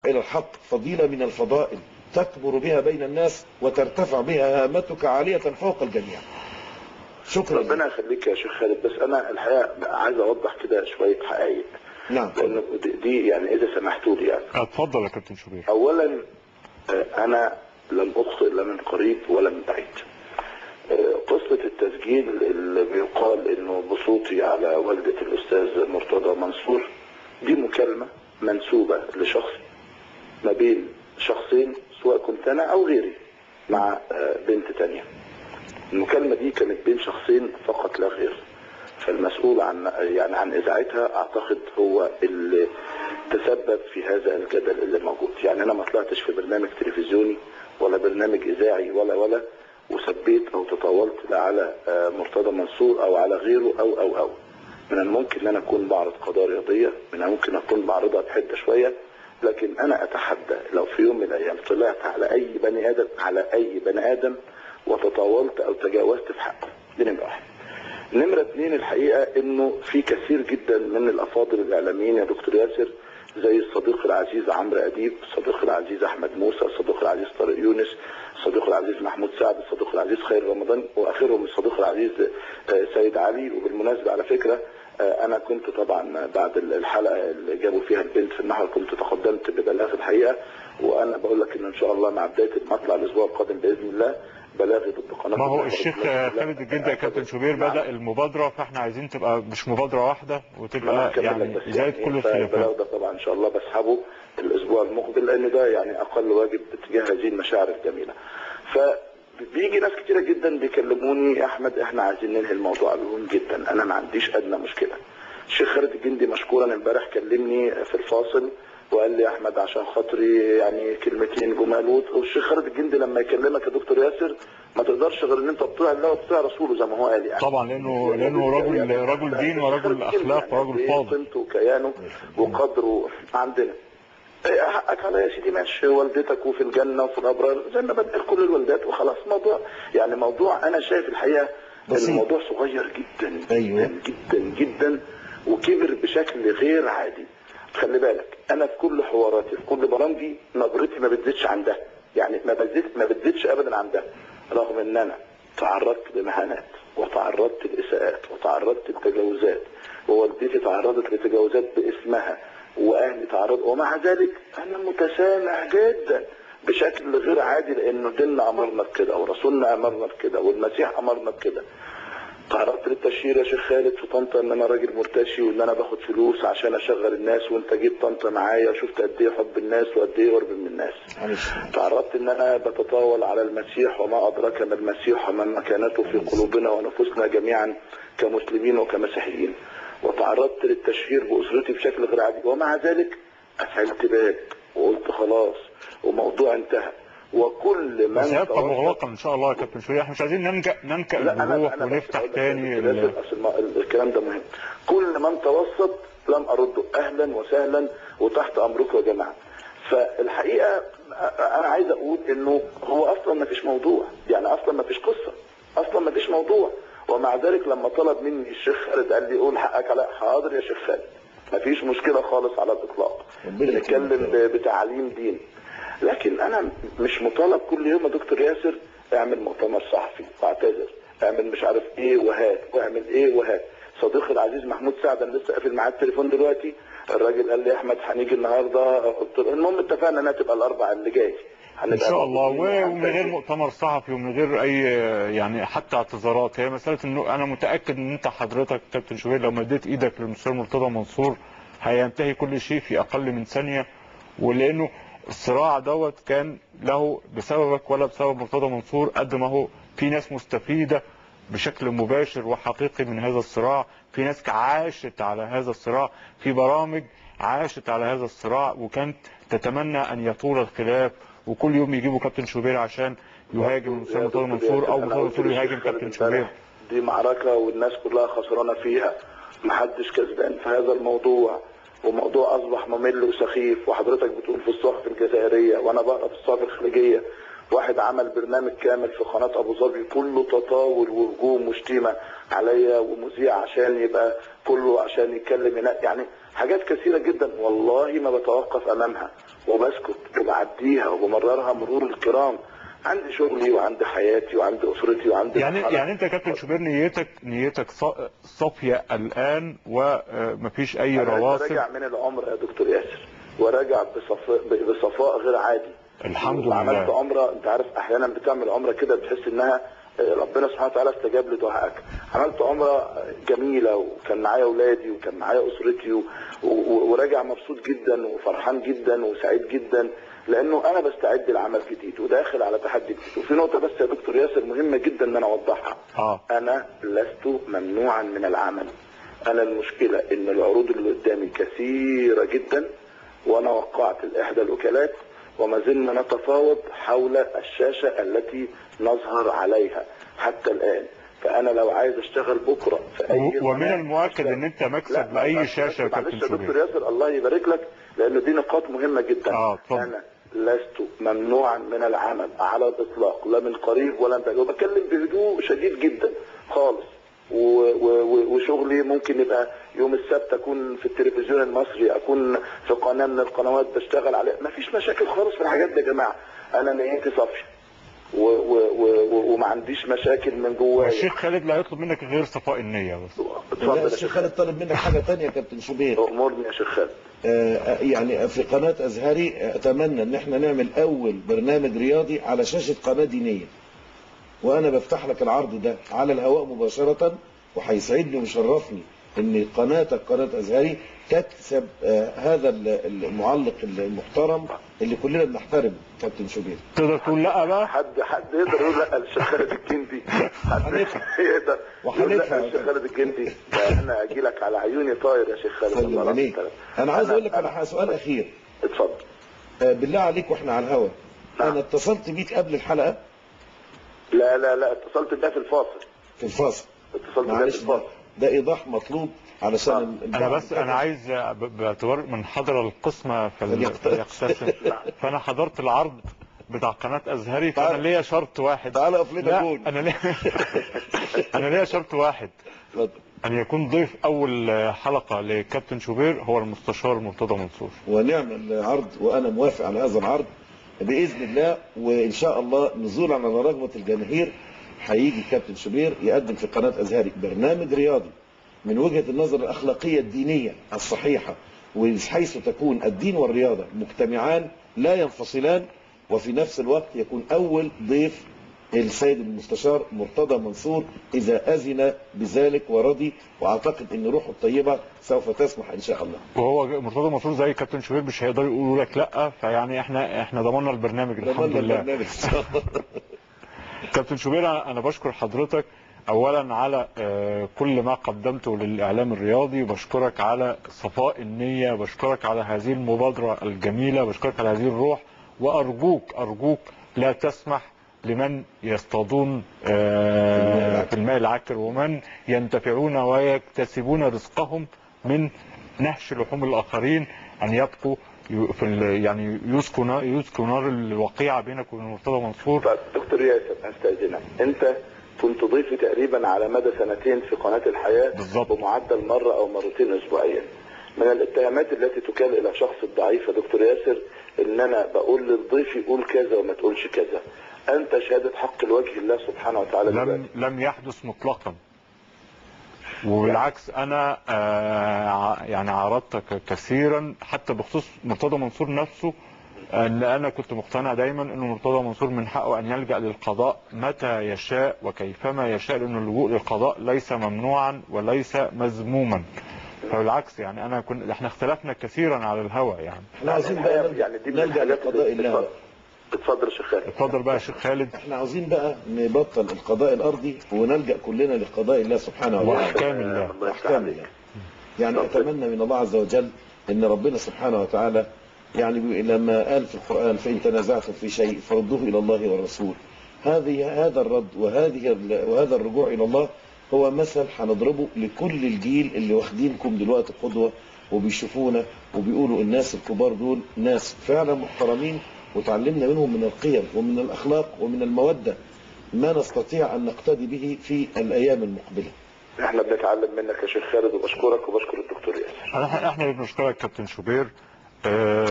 إلى الحق فضيلة من الفضائل تكبر بها بين الناس وترتفع بها هامتك عالية فوق الجميع شكرا ربنا يخليك يا شيخ خالد بس انا الحقيقه عايز اوضح كده شويه حقائق نعم لان دي- دي يعني اذا سمحتوا لي يعني اتفضل يا كابتن شوبير اولا آه، انا لم اخطئ لا من قريب ولا من بعيد آه، قصة التسجيل اللي بيقال انه بصوتي على والدة الاستاذ مرتضى منصور دي مكالمة منسوبة لشخص ما بين شخصين سواء كنت انا او غيري مع آه، بنت تانية المكالمة دي كانت بين شخصين فقط لا غير فالمسؤول عن يعني عن اذاعتها اعتقد هو اللي تسبب في هذا الجدل اللي موجود يعني انا ما طلعتش في برنامج تلفزيوني ولا برنامج اذاعي ولا ولا وسبيت او تطاولت لا على آه، مرتضى منصور او على غيره او او او من الممكن ان انا اكون بعرض قضايا رياضيه من الممكن اكون بعرضها بحده شويه لكن انا اتحدى لو في يوم من الايام طلعت على اي بني ادم على اي بني ادم وتطاولت او تجاوزت في حقه دي نمره واحد نمرة اتنين الحقيقة انه في كثير جدا من الافاضل الاعلاميين يا دكتور ياسر زي الصديق العزيز عمرو اديب الصديق العزيز احمد موسى الصديق العزيز طارق يونس الصديق العزيز محمود سعد الصديق العزيز خير رمضان واخرهم الصديق العزيز آه، سيد علي وبالمناسبة على فكرة آه، انا كنت طبعا بعد الحلقة اللي جابوا فيها البنت في النحر كنت تقدمت ببلاغ الحقيقة وانا بقول لك ان ان شاء الله مع بداية مطلع الاسبوع القادم باذن الله بلاغي ضد قناة ما هو النحر الشيخ بإذن الله. خالد الجندي يا كابتن شوبير نعم. بدأ المبادرة فاحنا عايزين تبقى مش مبادرة واحدة أنا وتبقى هكمل لك يعني بس زائد يعني كل فالبلاغ الخلافات ده طبعا ان شاء الله بسحبه الاسبوع المقبل لان ده يعني اقل واجب تجاه هذه المشاعر الجميله. فبيجي ناس كتيره جدا بيكلموني يا احمد احنا عايزين ننهي الموضوع بهون جدا انا ما عنديش ادنى مشكله. الشيخ خالد الجندي مشكورا امبارح كلمني في الفاصل وقال لي يا احمد عشان خاطري يعني كلمتين جمال والشيخ خالد الجندي لما يكلمك يا دكتور ياسر ما تقدرش غير ان انت تطيع الله وتطيع رسوله زي ما هو قال يعني. طبعا لانه لانه رجل رجل دين ورجل اخلاق ورجل فاضل قيمته وكيانه وقدره عندنا إيه حقك على يا سيدي ماشي والدتك وفي الجنه وفي الابرار زي ما بدأ كل الوالدات وخلاص موضوع يعني موضوع انا شايف الحقيقه ان بسيط. الموضوع صغير جدا أيوة. جدا جدا جدا وكبر بشكل غير عادي خلي بالك انا في كل حواراتي في كل برامجي نبرتي ما بتزيدش عن ده يعني ما بتزيد ما بتزيدش ابدا عن ده رغم ان انا تعرضت لمهانات وتعرضت لاساءات وتعرضت لتجاوزات ووالدتي تعرضت لتجاوزات باسمها واهلي تعرضوا ومع ذلك انا متسامح جدا بشكل غير عادي لانه ديننا امرنا بكده ورسولنا امرنا بكده والمسيح امرنا بكده تعرضت للتشهير يا شيخ خالد في طنطا ان انا راجل مرتشي وان انا باخد فلوس عشان اشغل الناس وانت جيت طنطا معايا وشفت قد ايه حب الناس وقد ايه قرب من الناس معلش تعرضت ان انا بتطاول على المسيح وما ادراك ما المسيح وما مكانته في قلوبنا ونفوسنا جميعا كمسلمين وكمسيحيين وتعرضت للتشهير باسرتي بشكل غير عادي ومع ذلك اسعدت بالك وقلت خلاص وموضوع انتهى وكل من سيبقى توسط- مغلقا ان شاء الله يا كابتن شوبير احنا مش عايزين ننجأ ننكأ لا انا الجروح انا بس ونفتح بقول لك تاني يا ال- دكتور ياسر، أصل ما- ال- الكلام ده مهم كل من توسط لم ارده اهلا وسهلا وتحت امركم يا جماعه فالحقيقه انا عايز اقول انه هو اصلا ما فيش موضوع يعني اصلا ما فيش قصه اصلا ما فيش موضوع ومع ذلك لما طلب مني الشيخ خالد قال لي قول حقك على حاضر يا شيخ خالد ما فيش مشكله خالص على الاطلاق ربنا بنتكلم يكرمك. ب- بتعليم دين لكن انا مش مطالب كل يوم يا دكتور ياسر اعمل مؤتمر صحفي واعتذر اعمل مش عارف ايه وهات واعمل ايه وهات صديقي العزيز محمود سعد انا لسه قافل معاه التليفون دلوقتي الراجل قال لي يا احمد هنيجي النهارده قلت له المهم اتفقنا انها تبقى الاربع اللي جاي ان هنبقى شاء الله موجودين و- ومن غير وهنتكلم. مؤتمر صحفي ومن غير اي يعني حتى اعتذارات هي مساله انه انا متاكد ان انت حضرتك كابتن شوبير لو مديت ايدك للمستشار مرتضى منصور هينتهي كل شيء في اقل من ثانيه ولانه الصراع دوت كان له بسببك ولا بسبب مرتضى منصور قد ما هو في ناس مستفيده بشكل مباشر وحقيقي من هذا الصراع في ناس عاشت على هذا الصراع في برامج عاشت على هذا الصراع وكانت تتمنى ان يطول الخلاف وكل يوم يجيبوا كابتن شوبير عشان يهاجم المستشار يا مرتضى دكتور منصور او ياسر، مرتضى أنا منصور قلت يهاجم للشيخ كابتن خالد شوبير امبارح دي معركة والناس كلها خسرانة فيها محدش كسبان في هذا الموضوع وموضوع أصبح ممل وسخيف وحضرتك بتقول في الصحف الجزائرية وأنا بقرا في الصحف الخليجية واحد عمل برنامج كامل في قناة أبو ظبي كله تطاول وهجوم وشتيمة عليا ومذيع عشان يبقى كله عشان يتكلم هناك يعني حاجات كثيره جدا والله ما بتوقف امامها وبسكت وبعديها وبمررها مرور الكرام عندي شغلي وعندي حياتي وعندي اسرتي وعندي يعني مرحلة. يعني انت يا كابتن شوبير نيتك نيتك ص- صافيه الان ومفيش اي أنا رواسب راجع من العمر يا دكتور ياسر وراجع بصفاء بصفاء غير عادي الحمد وعملت لله عمره انت عارف احيانا بتعمل عمره كده بتحس انها آه، ربنا سبحانه وتعالى استجاب لدعائك عملت عمره جميله وكان معايا اولادي وكان معايا اسرتي و... و... وراجع مبسوط جدا وفرحان جدا وسعيد جدا لانه انا بستعد لعمل جديد وداخل على تحدي جديد وفي نقطه بس يا دكتور ياسر مهمه جدا ان انا اوضحها اه انا لست ممنوعا من العمل انا المشكله ان العروض اللي قدامي كثيره جدا وانا وقعت الاحدى الوكالات وما زلنا نتفاوض حول الشاشه التي نظهر عليها حتى الان فانا لو عايز اشتغل بكره في اي و- ومن قناة المؤكد ان انت مكسب لا، لاي معلش- شاشه يا كابتن معلش يا دكتور شوبير ياسر الله يبارك لك لان دي نقاط مهمه جدا آه، اتفضل. انا لست ممنوعا من العمل على الاطلاق لا من قريب ولا من بعيد وبتكلم بهدوء شديد جدا خالص و- و- و- وشغلي ممكن يبقى يوم السبت اكون في التلفزيون المصري اكون في قناه من القنوات بشتغل عليها مفيش مشاكل خالص في الحاجات دي يا جماعه انا نيتي صافيه و- و- و- و- وما عنديش مشاكل من جوايا والشيخ خالد لا يطلب منك غير صفاء النيه بس لا اتفضل يا الشيخ شيخ خالد طالب منك حاجه ثانيه يا كابتن شوبير امرني يا شيخ خالد آه، يعني في قناة أزهري أتمنى إن احنا نعمل أول برنامج رياضي على شاشة قناة دينية وأنا بفتح لك العرض ده على الهواء مباشرة وهيسعدني ويشرفني إن قناتك قناة أزهري تكسب آه، هذا ال- المعلق المحترم اللي كلنا بنحترمه كابتن شوبير تقدر تقول لا بقى حد حد يقدر يقول لا للشيخ خالد الجندي حد وهندفع. يقدر يقول لا وهندفع. للشيخ خالد الجندي ده انا اجي لك على عيوني طاير يا شيخ خالد سلم الله عليك يسلمك. أنا عايز أقول لك على سؤال أخير اتفضل آه، بالله عليك وإحنا على الهواء نعم. أنا اتصلت بيك قبل الحلقة لا لا لا اتصلت بيها في الفاصل في الفاصل اتصلت بيها في معلش ده, الفاصل ده إيضاح مطلوب علشان آه. ال- انا البعض بس انا عايز ب- باعتبار من حضر القسمة فليقتسم. فليقتسم فانا حضرت العرض بتاع قناة ازهري فانا تعال. ليا شرط واحد تعالى اقف لنا لا جول انا ليا انا ليا شرط واحد اتفضل ان يكون ضيف اول حلقة لكابتن شوبير هو المستشار مرتضى منصور ونعمل عرض وانا موافق على هذا العرض باذن الله وان شاء الله نزولا على رغبه الجماهير هيجي كابتن شوبير يقدم في قناه ازهري برنامج رياضي من وجهه النظر الاخلاقيه الدينيه الصحيحه وحيث تكون الدين والرياضه مجتمعان لا ينفصلان وفي نفس الوقت يكون اول ضيف السيد المستشار مرتضى منصور اذا اذن بذلك ورضي واعتقد ان روحه الطيبه سوف تسمح ان شاء الله وهو مرتضى منصور زي كابتن شوبير مش هيقدروا يقولوا لك لا فيعني احنا احنا ضمننا البرنامج الحمد ضمننا لله البرنامج ان شاء الله كابتن شوبير انا بشكر حضرتك اولا على آه، كل ما قدمته للاعلام الرياضي بشكرك على صفاء النية بشكرك على هذه المبادرة الجميلة بشكرك على هذه الروح وارجوك ارجوك لا تسمح لمن يصطادون آه، في الماء العكر ومن ينتفعون ويكتسبون رزقهم من نهش لحوم الاخرين ان يبقوا ي- في ال- يعني يسكوا نار- يسكوا نار الوقيعة بينك وبين مرتضى منصور طيب دكتور ياسر هستأذنك انت كنت ضيفي تقريبا على مدى سنتين في قناة الحياة بالظبط. بمعدل مرة او مرتين اسبوعيا من الاتهامات التي تكال الى شخص الضعيف يا دكتور ياسر ان انا بقول للضيف قول كذا وما تقولش كذا انت شهادة حق لوجه الله سبحانه وتعالى لم دلوقتي. لم يحدث مطلقا وبالعكس انا آه، ع- يعني عرضت ك- كثيرا حتى بخصوص مرتضى منصور نفسه ان انا كنت مقتنع دايما ان مرتضى منصور من حقه ان يلجا للقضاء متى يشاء وكيفما يشاء لان اللجوء للقضاء ليس ممنوعا وليس مذموما فبالعكس يعني انا كنت احنا اختلفنا كثيرا على الهوى يعني احنا عاوزين بقى الحقيقة نلجأ, يعني دي من نلجأ الحاجات لقضاء اللي- الله اتفضل يا شيخ خالد اتفضل بقى يا شيخ خالد احنا عاوزين بقى نبطل القضاء الارضي ونلجأ كلنا لقضاء الله سبحانه وتعالى واحكام الله الله يفتح واحكام عليك. الله يعني اتمنى من الله عز وجل ان ربنا سبحانه وتعالى يعني بي- لما قال في القرآن فإن تنازعتم في شيء فردوه إلى الله والرسول هذه هذا الرد وهذه ال- وهذا الرجوع إلى الله هو مثل هنضربه لكل الجيل اللي واخدينكم دلوقتي قدوة وبيشوفونا وبيقولوا الناس الكبار دول ناس فعلا محترمين وتعلمنا منهم من القيم ومن الأخلاق ومن المودة ما نستطيع أن نقتدي به في الأيام المقبلة احنا بنتعلم منك يا شيخ خالد وبشكرك وبشكر الدكتور ياسر احنا احنا اللي بنشكرك كابتن شوبير آه،